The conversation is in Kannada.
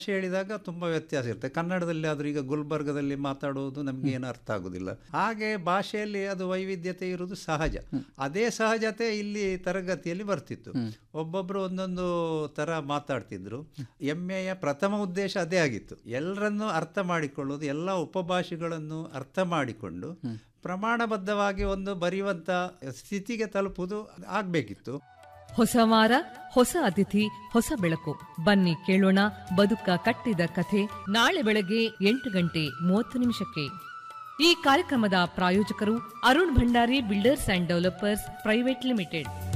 ಭಾಷೆ ಹೇಳಿದಾಗ ತುಂಬ ವ್ಯತ್ಯಾಸ ಇರುತ್ತೆ ಕನ್ನಡದಲ್ಲಿ ಆದರೂ ಈಗ ಗುಲ್ಬರ್ಗದಲ್ಲಿ ಮಾತಾಡುವುದು ನಮಗೆ ಏನು ಅರ್ಥ ಆಗೋದಿಲ್ಲ ಹಾಗೆ ಭಾಷೆಯಲ್ಲಿ ಅದು ವೈವಿಧ್ಯತೆ ಇರುವುದು ಸಹಜ ಅದೇ ಸಹಜತೆ ಇಲ್ಲಿ ತರಗತಿಯಲ್ಲಿ ಬರ್ತಿತ್ತು ಒಬ್ಬೊಬ್ಬರು ಒಂದೊಂದು ಥರ ಮಾತಾಡ್ತಿದ್ರು ಎಮ್ ಎಯ ಪ್ರಥಮ ಉದ್ದೇಶ ಅದೇ ಆಗಿತ್ತು ಎಲ್ಲರನ್ನೂ ಅರ್ಥ ಮಾಡಿಕೊಳ್ಳೋದು ಎಲ್ಲ ಉಪಭಾಷೆಗಳನ್ನು ಅರ್ಥ ಮಾಡಿಕೊಂಡು ಪ್ರಮಾಣಬದ್ಧವಾಗಿ ಒಂದು ಬರೆಯುವಂಥ ಸ್ಥಿತಿಗೆ ತಲುಪುವುದು ಆಗಬೇಕಿತ್ತು ಹೊಸ ವಾರ ಹೊಸ ಅತಿಥಿ ಹೊಸ ಬೆಳಕು ಬನ್ನಿ ಕೇಳೋಣ ಬದುಕ ಕಟ್ಟಿದ ಕಥೆ ನಾಳೆ ಬೆಳಗ್ಗೆ ಎಂಟು ಗಂಟೆ ಮೂವತ್ತು ನಿಮಿಷಕ್ಕೆ ಈ ಕಾರ್ಯಕ್ರಮದ ಪ್ರಾಯೋಜಕರು Arun Bhandari builders and developers private limited